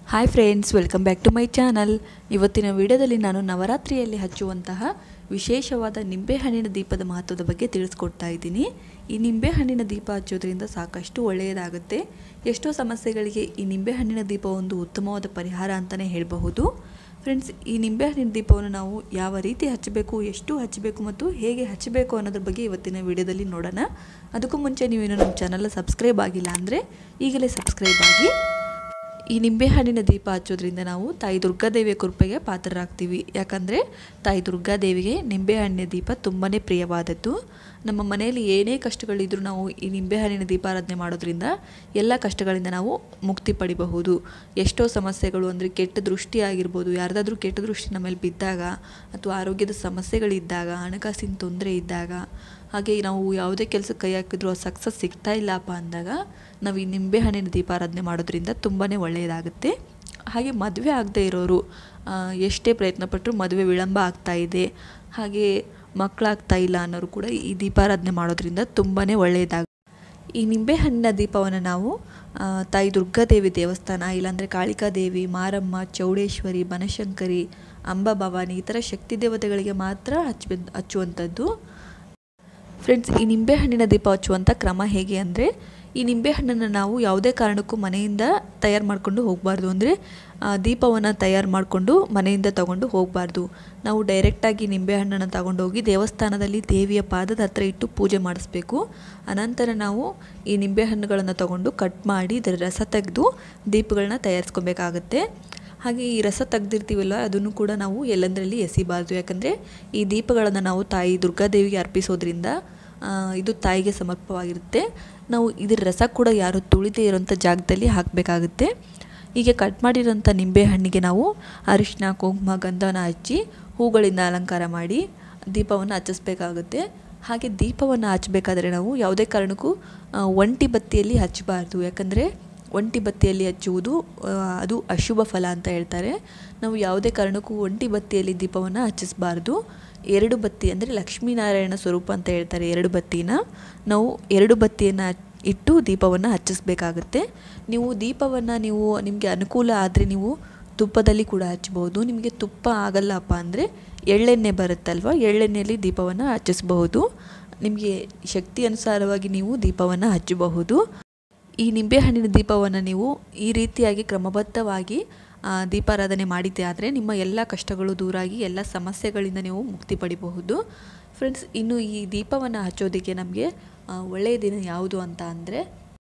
hi friends welcome back to my channel ಇವತ್ತಿನ ವಿಡಿಯೋದಲ್ಲಿ ನಾನು ನವರಾತ್ರಿಯಲ್ಲಿ ಹಚ್ಚುವಂತಹ ವಿಶೇಷವಾದ ನಿಂಬೆಹಣ್ಣಿನ ದೀಪದ ಮಹತ್ವದ ಬಗ್ಗೆ ತಿಳಿಸ್ಕೊಡ್ತಾ ಇದ್ದೀನಿ ಈ ನಿಂಬೆಹಣ್ಣಿನ ದೀಪ ಹಚ್ಚೋದ್ರಿಂದ ಸಾಕಷ್ಟು ಒಳ್ಳೆಯದಾಗುತ್ತೆ ಎಷ್ಟೋ ಸಮಸ್ಯೆಗಳಿಗೆ ಈ ನಿಂಬೆಹಣ್ಣಿನ ದೀಪ ಒಂದು ಉತ್ತಮವಾದ ಪರಿಹಾರ ಅಂತಲೇ ಹೇಳಬಹುದು ಫ್ರೆಂಡ್ಸ್ ಈ ನಿಂಬೆಹಣ್ಣಿನ ದೀಪವನ್ನು ನಾವು ಯಾವ ರೀತಿ ಹಚ್ಚಬೇಕು ಎಷ್ಟು ಹಚ್ಚಬೇಕು ಮತ್ತು ಹೇಗೆ ಹಚ್ಚಬೇಕು ಅನ್ನೋದ್ರ ಬಗ್ಗೆ ಇವತ್ತಿನ ವಿಡಿಯೋದಲ್ಲಿ ನೋಡೋಣ ಅದಕ್ಕೂ ಮುಂಚೆ ನೀವೇನು ನಮ್ಮ ಚಾನಲ್ ಸಬ್ಸ್ಕ್ರೈಬ್ ಆಗಿಲ್ಲ ಅಂದರೆ ಈಗಲೇ ಸಬ್ಸ್ಕ್ರೈಬ್ ಆಗಿ ಈ ನಿಂಬೆಹಣ್ಣಿನ ದೀಪ ಹಚ್ಚೋದ್ರಿಂದ ನಾವು ತಾಯಿ ದುರ್ಗಾದೇವಿಯ ಕೃಪೆಗೆ ಪಾತ್ರರಾಗ್ತೀವಿ ಯಾಕಂದರೆ ತಾಯಿ ದುರ್ಗಾದೇವಿಗೆ ನಿಂಬೆಹಣ್ಣಿನ ದೀಪ ತುಂಬಾ ಪ್ರಿಯವಾದದ್ದು ನಮ್ಮ ಮನೆಯಲ್ಲಿ ಏನೇ ಕಷ್ಟಗಳಿದ್ರೂ ನಾವು ಈ ನಿಂಬೆಹಣ್ಣಿನ ದೀಪಾರಾಧನೆ ಮಾಡೋದ್ರಿಂದ ಎಲ್ಲ ಕಷ್ಟಗಳಿಂದ ನಾವು ಮುಕ್ತಿ ಪಡಿಬಹುದು ಎಷ್ಟೋ ಸಮಸ್ಯೆಗಳು ಅಂದರೆ ಕೆಟ್ಟ ದೃಷ್ಟಿ ಆಗಿರ್ಬೋದು ಯಾರ್ದಾದ್ರೂ ಕೆಟ್ಟ ದೃಷ್ಟಿ ನಮ್ಮ ಮೇಲೆ ಬಿದ್ದಾಗ ಅಥವಾ ಆರೋಗ್ಯದ ಸಮಸ್ಯೆಗಳಿದ್ದಾಗ ಹಣಕಾಸಿನ ತೊಂದರೆ ಇದ್ದಾಗ ಹಾಗೆ ನಾವು ಯಾವುದೇ ಕೆಲಸಕ್ಕೆ ಕೈ ಹಾಕಿದ್ರು ಅದು ಸಕ್ಸಸ್ ಸಿಗ್ತಾ ಇಲ್ಲಪ್ಪ ಅಂದಾಗ ನಾವು ಈ ನಿಂಬೆಹಣ್ಣಿನ ದೀಪಾರಾಧನೆ ಮಾಡೋದ್ರಿಂದ ತುಂಬಾ ಒಳ್ಳೆಯದಾಗುತ್ತೆ ಹಾಗೆ ಮದುವೆ ಆಗದೆ ಇರೋರು ಆ, ಎಷ್ಟೇ ಪ್ರಯತ್ನ ಪಟ್ಟರು ಮದುವೆ ವಿಳಂಬ ಆಗ್ತಾ ಇದೆ ಹಾಗೆ ಮಕ್ಕಳಾಗ್ತಾ ಇಲ್ಲ ಅನ್ನೋರು ಕೂಡ ಈ ದೀಪಾರಾಧನೆ ಮಾಡೋದ್ರಿಂದ ತುಂಬಾ ಒಳ್ಳೆಯದಾಗ ಈ ನಿಂಬೆಹಣ್ಣಿನ ದೀಪವನ್ನು ನಾವು ಆ, ತಾಯಿ ದುರ್ಗಾದೇವಿ ದೇವಸ್ಥಾನ ಇಲ್ಲಾಂದರೆ ಕಾಳಿಕಾದೇವಿ ಮಾರಮ್ಮ ಚೌಡೇಶ್ವರಿ ಬನಶಂಕರಿ ಅಂಬಾ ಭವಾನಿ ಈ ಥರ ಶಕ್ತಿ ದೇವತೆಗಳಿಗೆ ಮಾತ್ರ ಹಚ್ಚ ಹಚ್ಚುವಂಥದ್ದು ಫ್ರೆಂಡ್ಸ್ ಈ ನಿಂಬೆಹಣ್ಣಿನ ದೀಪ ಹಚ್ಚುವಂಥ ಕ್ರಮ ಹೇಗೆ ಅಂದರೆ ಈ ನಿಂಬೆಹಣ್ಣನ್ನು ನಾವು ಯಾವುದೇ ಕಾರಣಕ್ಕೂ ಮನೆಯಿಂದ ತಯಾರು ಮಾಡಿಕೊಂಡು ಹೋಗಬಾರ್ದು ಅಂದರೆ ದೀಪವನ್ನು ತಯಾರು ಮಾಡಿಕೊಂಡು ಮನೆಯಿಂದ ತಗೊಂಡು ಹೋಗಬಾರ್ದು ನಾವು ಡೈರೆಕ್ಟಾಗಿ ನಿಂಬೆಹಣ್ಣನ್ನು ತಗೊಂಡೋಗಿ ದೇವಸ್ಥಾನದಲ್ಲಿ ದೇವಿಯ ಪಾದದ ಹತ್ರ ಇಟ್ಟು ಪೂಜೆ ಮಾಡಿಸ್ಬೇಕು ಅನಂತರ ನಾವು ಈ ನಿಂಬೆಹಣ್ಣುಗಳನ್ನು ತಗೊಂಡು ಕಟ್ ಮಾಡಿ ಇದರ ರಸ ತೆಗೆದು ದೀಪಗಳನ್ನ ತಯಾರಿಸ್ಕೊಬೇಕಾಗತ್ತೆ ಹಾಗೆ ಈ ರಸ ತೆಗ್ದಿರ್ತೀವಲ್ಲ ಅದನ್ನು ಕೂಡ ನಾವು ಎಲ್ಲಂದರಲ್ಲಿ ಎಸಿಬಾರ್ದು ಯಾಕಂದರೆ ಈ ದೀಪಗಳನ್ನು ನಾವು ತಾಯಿ ದುರ್ಗಾದೇವಿಗೆ ಅರ್ಪಿಸೋದ್ರಿಂದ ಆ, ಇದು ತಾಯಿಗೆ ಸಮರ್ಪವಾಗಿರುತ್ತೆ ನಾವು ಇದರ ರಸ ಕೂಡ ಯಾರು ತುಳಿದೇ ಇರೋಂಥ ಜಾಗದಲ್ಲಿ ಹಾಕಬೇಕಾಗುತ್ತೆ ಹೀಗೆ ಕಟ್ ಮಾಡಿರೋಂಥ ನಿಂಬೆಹಣ್ಣಿಗೆ ನಾವು ಅರಿಶಿನ ಕುಂಕುಮ ಗಂಧನ ಹಚ್ಚಿ ಹೂಗಳಿಂದ ಅಲಂಕಾರ ಮಾಡಿ ದೀಪವನ್ನು ಹಚ್ಚಿಸ್ಬೇಕಾಗುತ್ತೆ ಹಾಗೆ ದೀಪವನ್ನು ಹಚ್ಚಬೇಕಾದ್ರೆ ನಾವು ಯಾವುದೇ ಕಾರಣಕ್ಕೂ ಆ, ಒಂಟಿ ಬತ್ತಿಯಲ್ಲಿ ಹಚ್ಚಬಾರ್ದು ಯಾಕಂದರೆ ಒಂಟಿ ಬತ್ತಿಯಲ್ಲಿ ಹಚ್ಚುವುದು ಆ, ಅದು ಅಶುಭ ಫಲ ಅಂತ ಹೇಳ್ತಾರೆ ನಾವು ಯಾವುದೇ ಕಾರಣಕ್ಕೂ ಒಂಟಿ ಬತ್ತಿಯಲ್ಲಿ ದೀಪವನ್ನು ಹಚ್ಚಿಸಬಾರ್ದು ಎರಡು ಬತ್ತಿ ಅಂದರೆ ಲಕ್ಷ್ಮೀನಾರಾಯಣ ಸ್ವರೂಪ ಅಂತ ಹೇಳ್ತಾರೆ ಎರಡು ಬತ್ತಿನ ನಾವು ಎರಡು ಬತ್ತಿಯನ್ನು ಇಟ್ಟು ದೀಪವನ್ನು ಹಚ್ಚಿಸ್ಬೇಕಾಗುತ್ತೆ ನೀವು ದೀಪವನ್ನು ನೀವು ನಿಮಗೆ ಅನುಕೂಲ ಆದರೆ ನೀವು ತುಪ್ಪದಲ್ಲಿ ಕೂಡ ಹಚ್ಬೋದು ನಿಮಗೆ ತುಪ್ಪ ಆಗಲ್ಲಪ್ಪ ಅಂದರೆ ಎಳ್ಳೆಣ್ಣೆ ಬರುತ್ತಲ್ವ ಎಳ್ಳೆಣ್ಣೆಯಲ್ಲಿ ದೀಪವನ್ನು ಹಚ್ಚಿಸಬಹುದು ನಿಮಗೆ ಶಕ್ತಿ ಅನುಸಾರವಾಗಿ ನೀವು ದೀಪವನ್ನು ಹಚ್ಚಬಹುದು ಈ ನಿಂಬೆಹಣ್ಣಿನ ದೀಪವನ್ನು ನೀವು ಈ ರೀತಿಯಾಗಿ ಕ್ರಮಬದ್ಧವಾಗಿ ಆ, ದೀಪಾರಾಧನೆ ಮಾಡಿದ್ದೆ ಆದರೆ ನಿಮ್ಮ ಎಲ್ಲ ಕಷ್ಟಗಳು ದೂರಾಗಿ ಎಲ್ಲ ಸಮಸ್ಯೆಗಳಿಂದ ನೀವು ಮುಕ್ತಿ ಪಡಿಬಹುದು ಫ್ರೆಂಡ್ಸ್ ಇನ್ನು ಈ ದೀಪವನ್ನು ಹಚ್ಚೋದಕ್ಕೆ ನಮಗೆ ಆ, ಒಳ್ಳೆಯ ದಿನ ಯಾವುದು ಅಂತ ಅಂದರೆ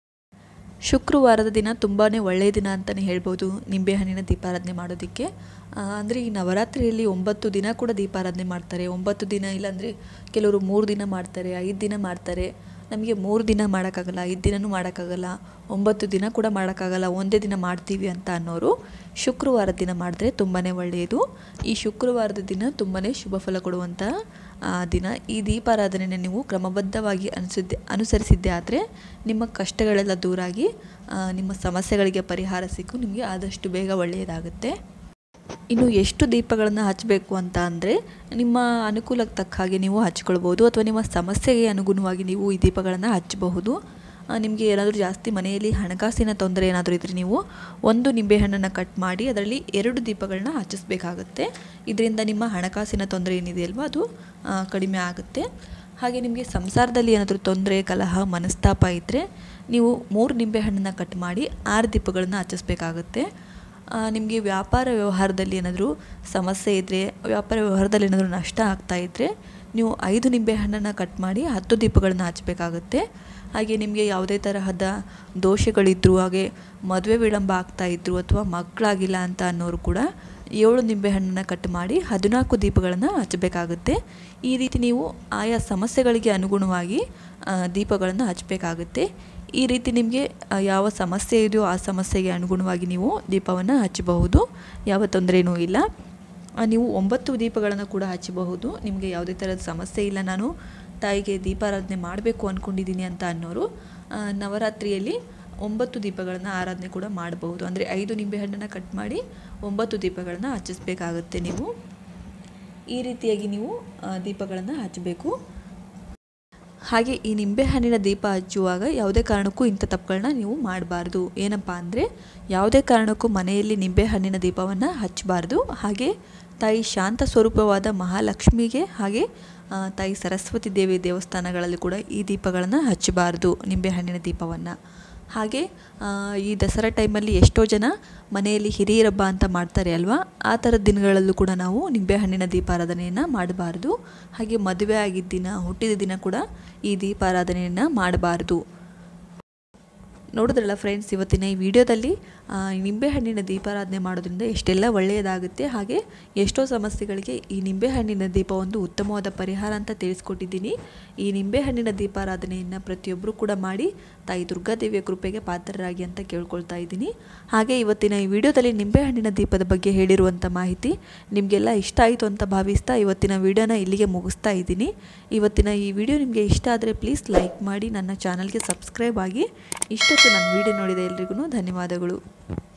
ಶುಕ್ರವಾರದ ದಿನ ತುಂಬಾ ಒಳ್ಳೆಯ ದಿನ ಅಂತಲೇ ಹೇಳ್ಬೋದು ನಿಂಬೆಹಣ್ಣಿನ ದೀಪಾರಾಧನೆ ಮಾಡೋದಕ್ಕೆ ಅಂದರೆ ಈ ನವರಾತ್ರಿಯಲ್ಲಿ ಒಂಬತ್ತು ದಿನ ಕೂಡ ದೀಪಾರಾಧನೆ ಮಾಡ್ತಾರೆ ಒಂಬತ್ತು ದಿನ ಇಲ್ಲಾಂದರೆ ಕೆಲವರು ಮೂರು ದಿನ ಮಾಡ್ತಾರೆ ಐದು ದಿನ ಮಾಡ್ತಾರೆ ನಮಗೆ ಮೂರು ದಿನ ಮಾಡೋಕ್ಕಾಗಲ್ಲ ಐದು ದಿನವೂ ಮಾಡೋಕ್ಕಾಗಲ್ಲ ಒಂಬತ್ತು ದಿನ ಕೂಡ ಮಾಡೋಕ್ಕಾಗಲ್ಲ ಒಂದೇ ದಿನ ಮಾಡ್ತೀವಿ ಅಂತ ಅನ್ನೋರು ಶುಕ್ರವಾರದ ದಿನ ಮಾಡಿದ್ರೆ ತುಂಬಾ ಒಳ್ಳೆಯದು ಈ ಶುಕ್ರವಾರದ ದಿನ ತುಂಬಾ ಶುಭ ಫಲ ಕೊಡುವಂಥ ಆ, ದಿನ ಈ ದೀಪಾರಾಧನೆಯನ್ನು ನೀವು ಕ್ರಮಬದ್ಧವಾಗಿ ಅನುಸಿದ್ದೆ ಅನುಸರಿಸಿದ್ದೆ ಆದರೆ ನಿಮ್ಮ ಕಷ್ಟಗಳೆಲ್ಲ ದೂರಾಗಿ ಆ, ನಿಮ್ಮ ಸಮಸ್ಯೆಗಳಿಗೆ ಪರಿಹಾರ ಸಿಕ್ಕು ನಿಮಗೆ ಆದಷ್ಟು ಬೇಗ ಒಳ್ಳೆಯದಾಗುತ್ತೆ ಇನ್ನು ಎಷ್ಟು ದೀಪಗಳನ್ನು ಹಚ್ಚಬೇಕು ಅಂತ ಅಂದರೆ ನಿಮ್ಮ ಅನುಕೂಲಕ್ಕೆ ತಕ್ಕ ಹಾಗೆ ನೀವು ಹಚ್ಕೊಳ್ಬೋದು ಅಥವಾ ನಿಮ್ಮ ಸಮಸ್ಯೆಗೆ ಅನುಗುಣವಾಗಿ ನೀವು ಈ ದೀಪಗಳನ್ನು ಹಚ್ಚಬಹುದು ಆ, ನಿಮಗೆ ಏನಾದರೂ ಜಾಸ್ತಿ ಮನೆಯಲ್ಲಿ ಹಣಕಾಸಿನ ತೊಂದರೆ ಏನಾದರೂ ಇದ್ದರೆ ನೀವು ಒಂದು ನಿಂಬೆಹಣ್ಣನ್ನು ಕಟ್ ಮಾಡಿ ಅದರಲ್ಲಿ ಎರಡು ದೀಪಗಳನ್ನ ಹಚ್ಚಿಸ್ಬೇಕಾಗತ್ತೆ ಇದರಿಂದ ನಿಮ್ಮ ಹಣಕಾಸಿನ ತೊಂದರೆ ಏನಿದೆ ಅಲ್ವಾ ಅದು ಆ, ಕಡಿಮೆ ಆಗುತ್ತೆ ಹಾಗೆ ನಿಮಗೆ ಸಂಸಾರದಲ್ಲಿ ಏನಾದರೂ ತೊಂದರೆ ಕಲಹ ಮನಸ್ತಾಪ ಇದ್ದರೆ ನೀವು ಮೂರು ನಿಂಬೆಹಣ್ಣನ್ನು ಕಟ್ ಮಾಡಿ ಆರು ದೀಪಗಳನ್ನು ಹಚ್ಚಿಸ್ಬೇಕಾಗತ್ತೆ ನಿಮಗೆ ವ್ಯಾಪಾರ ವ್ಯವಹಾರದಲ್ಲಿ ಏನಾದರೂ ಸಮಸ್ಯೆ ಇದ್ದರೆ ವ್ಯಾಪಾರ ವ್ಯವಹಾರದಲ್ಲಿ ಏನಾದರೂ ನಷ್ಟ ಆಗ್ತಾ ಇದ್ದರೆ ನೀವು ಐದು ನಿಂಬೆಹಣ್ಣನ್ನು ಕಟ್ ಮಾಡಿ ಹತ್ತು ದೀಪಗಳನ್ನ ಹಚ್ಚಬೇಕಾಗುತ್ತೆ ಹಾಗೆ ನಿಮಗೆ ಯಾವುದೇ ತರಹದ ದೋಷಗಳಿದ್ದರೂ ಹಾಗೆ ಮದುವೆ ವಿಳಂಬ ಆಗ್ತಾ ಇದ್ದರು ಅಥವಾ ಮಕ್ಕಳಾಗಿಲ್ಲ ಅಂತ ಅನ್ನೋರು ಕೂಡ ಏಳು ನಿಂಬೆಹಣ್ಣನ್ನು ಕಟ್ ಮಾಡಿ ಹದಿನಾಲ್ಕು ದೀಪಗಳನ್ನು ಹಚ್ಚಬೇಕಾಗುತ್ತೆ ಈ ರೀತಿ ನೀವು ಆಯಾ ಸಮಸ್ಯೆಗಳಿಗೆ ಅನುಗುಣವಾಗಿ ದೀಪಗಳನ್ನು ಹಚ್ಚಬೇಕಾಗುತ್ತೆ ಈ ರೀತಿ ನಿಮಗೆ ಆ, ಯಾವ ಸಮಸ್ಯೆ ಇದೆಯೋ ಆ ಸಮಸ್ಯೆಗೆ ಅನುಗುಣವಾಗಿ ನೀವು ದೀಪವನ್ನು ಹಚ್ಚಬಹುದು ಯಾವ ತೊಂದರೆಯೂ ಇಲ್ಲ ಆ, ನೀವು ಒಂಬತ್ತು ದೀಪಗಳನ್ನು ಕೂಡ ಹಚ್ಚಬಹುದು ನಿಮಗೆ ಯಾವುದೇ ಥರದ ಸಮಸ್ಯೆ ಇಲ್ಲ ನಾನು ತಾಯಿಗೆ ದೀಪಾರಾಧನೆ ಮಾಡಬೇಕು ಅಂದ್ಕೊಂಡಿದ್ದೀನಿ ಅಂತ ಅನ್ನೋರು ಆ, ನವರಾತ್ರಿಯಲ್ಲಿ ಒಂಬತ್ತು ದೀಪಗಳನ್ನು ಆರಾಧನೆ ಕೂಡ ಮಾಡಬಹುದು ಅಂದರೆ ಐದು ನಿಂಬೆಹಣ್ಣನ್ನು ಕಟ್ ಮಾಡಿ ಒಂಬತ್ತು ದೀಪಗಳನ್ನು ಹಚ್ಚಿಸ್ಬೇಕಾಗುತ್ತೆ ನೀವು ಈ ರೀತಿಯಾಗಿ ನೀವು ದೀಪಗಳನ್ನು ಹಚ್ಚಬೇಕು ಹಾಗೆ ಈ ನಿಂಬೆಹಣ್ಣಿನ ದೀಪ ಹಚ್ಚುವಾಗ ಯಾವುದೇ ಕಾರಣಕ್ಕೂ ಇಂಥ ತಪ್ಪುಗಳನ್ನ ನೀವು ಮಾಡಬಾರ್ದು ಏನಪ್ಪ ಅಂದರೆ ಯಾವುದೇ ಕಾರಣಕ್ಕೂ ಮನೆಯಲ್ಲಿ ನಿಂಬೆಹಣ್ಣಿನ ದೀಪವನ್ನು ಹಚ್ಚಬಾರ್ದು ಹಾಗೆ ತಾಯಿ ಶಾಂತ ಸ್ವರೂಪವಾದ ಮಹಾಲಕ್ಷ್ಮಿಗೆ ಹಾಗೆ ಆ, ತಾಯಿ ಸರಸ್ವತಿ ದೇವಿ ದೇವಸ್ಥಾನಗಳಲ್ಲಿ ಕೂಡ ಈ ದೀಪಗಳನ್ನು ಹಚ್ಚಬಾರ್ದು ನಿಂಬೆಹಣ್ಣಿನ ದೀಪವನ್ನು ಹಾಗೆ ಆ, ಈ ದಸರಾ ಟೈಮಲ್ಲಿ ಎಷ್ಟೋ ಜನ ಮನೆಯಲ್ಲಿ ಹಿರಿಯರ ಹಬ್ಬ ಅಂತ ಮಾಡ್ತಾರೆ ಅಲ್ವಾ ಆ ಥರದ ದಿನಗಳಲ್ಲೂ ಕೂಡ ನಾವು ನಿಂಬೆಹಣ್ಣಿನ ದೀಪಾರಾಧನೆಯನ್ನು ಮಾಡಬಾರ್ದು ಹಾಗೆ ಮದುವೆ ಆಗಿದ್ದ ದಿನ ಹುಟ್ಟಿದ ದಿನ ಕೂಡ ಈ ದೀಪಾರಾಧನೆಯನ್ನು ಮಾಡಬಾರ್ದು ನೋಡಿದ್ರಲ್ಲ ಫ್ರೆಂಡ್ಸ್ ಇವತ್ತಿನ ಈ ವಿಡಿಯೋದಲ್ಲಿ ಆ, ಈ ನಿಂಬೆಹಣ್ಣಿನ ದೀಪಾರಾಧನೆ ಮಾಡೋದ್ರಿಂದ ಎಷ್ಟೆಲ್ಲ ಒಳ್ಳೆಯದಾಗುತ್ತೆ ಹಾಗೆ ಎಷ್ಟೋ ಸಮಸ್ಯೆಗಳಿಗೆ ಈ ನಿಂಬೆಹಣ್ಣಿನ ದೀಪ ಒಂದು ಉತ್ತಮವಾದ ಪರಿಹಾರ ಅಂತ ತಿಳಿಸ್ಕೊಟ್ಟಿದ್ದೀನಿ ಈ ನಿಂಬೆಹಣ್ಣಿನ ದೀಪಾರಾಧನೆಯನ್ನು ಪ್ರತಿಯೊಬ್ಬರು ಕೂಡ ಮಾಡಿ ತಾಯಿ ದುರ್ಗಾದೇವಿಯ ಕೃಪೆಗೆ ಪಾತ್ರರಾಗಿ ಅಂತ ಕೇಳ್ಕೊಳ್ತಾ ಇದ್ದೀನಿ ಹಾಗೆ ಇವತ್ತಿನ ಈ ವಿಡಿಯೋದಲ್ಲಿ ನಿಂಬೆಹಣ್ಣಿನ ದೀಪದ ಬಗ್ಗೆ ಹೇಳಿರುವಂಥ ಮಾಹಿತಿ ನಿಮಗೆಲ್ಲ ಇಷ್ಟ ಆಯಿತು ಅಂತ ಭಾವಿಸ್ತಾ ಇವತ್ತಿನ ವಿಡಿಯೋನ ಇಲ್ಲಿಗೆ ಮುಗಿಸ್ತಾ ಇದ್ದೀನಿ ಇವತ್ತಿನ ಈ ವಿಡಿಯೋ ನಿಮಗೆ ಇಷ್ಟ ಆದರೆ ಪ್ಲೀಸ್ ಲೈಕ್ ಮಾಡಿ ನನ್ನ ಚಾನಲ್ಗೆ ಸಬ್ಸ್ಕ್ರೈಬ್ ಆಗಿ ಇಷ್ಟೊತ್ತು ನನ್ನ ವಿಡಿಯೋ ನೋಡಿದ ಎಲ್ರಿಗೂ ಧನ್ಯವಾದಗಳು